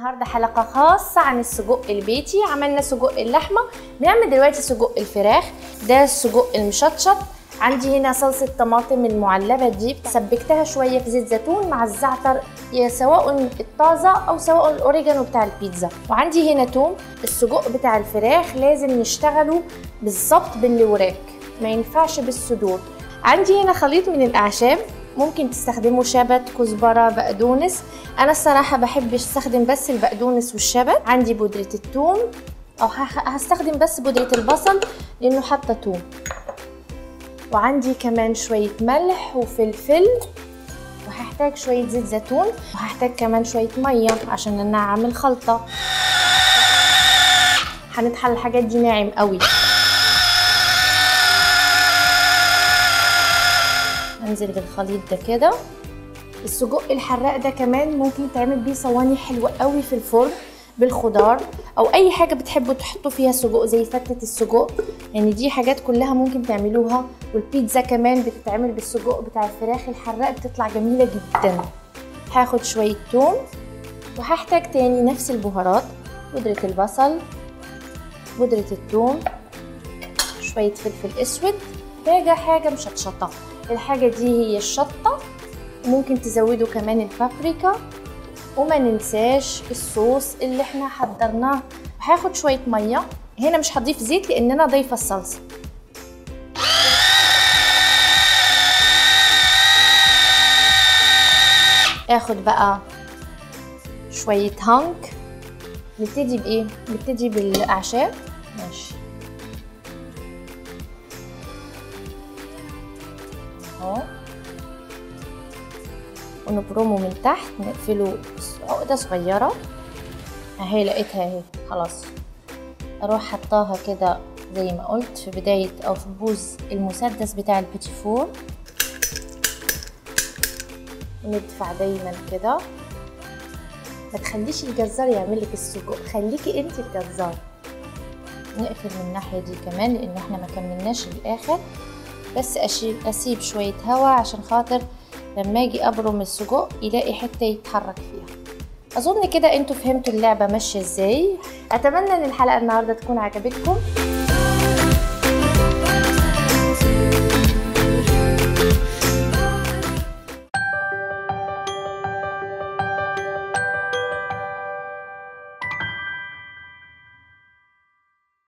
النهارده حلقه خاصه عن السجق البيتي عملنا سجق اللحمه بنعمل دلوقتي سجق الفراخ ده السجق المشطشط عندي هنا صلصة طماطم المعلبة دي سبكتها شوية في زيت زيتون مع الزعتر يا سواء الطازة أو سواء الأوريجانو بتاع البيتزا وعندي هنا توم السجق بتاع الفراخ لازم نشتغله بالظبط بالوراك ما ينفعش بالصدور عندي هنا خليط من الأعشاب ممكن تستخدموا شبت كزبرة بقدونس أنا الصراحة بحب استخدم بس البقدونس والشبت عندي بودرة الثوم أو هستخدم بس بودرة البصل لأنه حاطة ثوم وعندي كمان شوية ملح وفلفل وهحتاج شوية زيت زيتون وهحتاج كمان شوية مية عشان ننعم الخلطة هنطحن الحاجات دي ناعم قوي انزل بالخليط ده كده السجق الحراق ده كمان ممكن تعمل بيه صواني حلوة قوي في الفرن بالخضار او اي حاجه بتحبوا تحطوا فيها سجق زي فتة السجق يعني دي حاجات كلها ممكن تعملوها والبيتزا كمان بتتعمل بالسجق بتاع الفراخ الحراق بتطلع جميله جدا هاخد شويه توم وهحتاج تاني نفس البهارات بودره البصل بودره الثوم شويه فلفل اسود محتاجه حاجه مشطشطه الحاجه دي هي الشطه وممكن تزودوا كمان البابريكا وما ننساش الصوص اللي احنا حضرناه هاخد شويه ميه هنا مش هضيف زيت لان انا ضايفه الصلصه اخد بقى شويه هانك نبتدي بايه نبتدي بالاعشاب ماشي اهو ونبرمه من تحت نقفله عقدة صغيرة اهي لقيتها اهي خلاص اروح حطاها كده زي ما قلت في بداية او في بوز المسدس بتاع البيتي فور ندفع دايما كده ما تخليش الجزار يعملك السجق خليكي انت الجزار نقفل من الناحية دي كمان لان احنا ما كملناش للاخر بس اسيب شوية هوا عشان خاطر لما اجي ابرم السجق يلاقي حته يتحرك فيها اظن كده انتوا فهمتوا اللعبه ماشيه ازاي اتمنى ان الحلقه النهارده تكون عجبتكم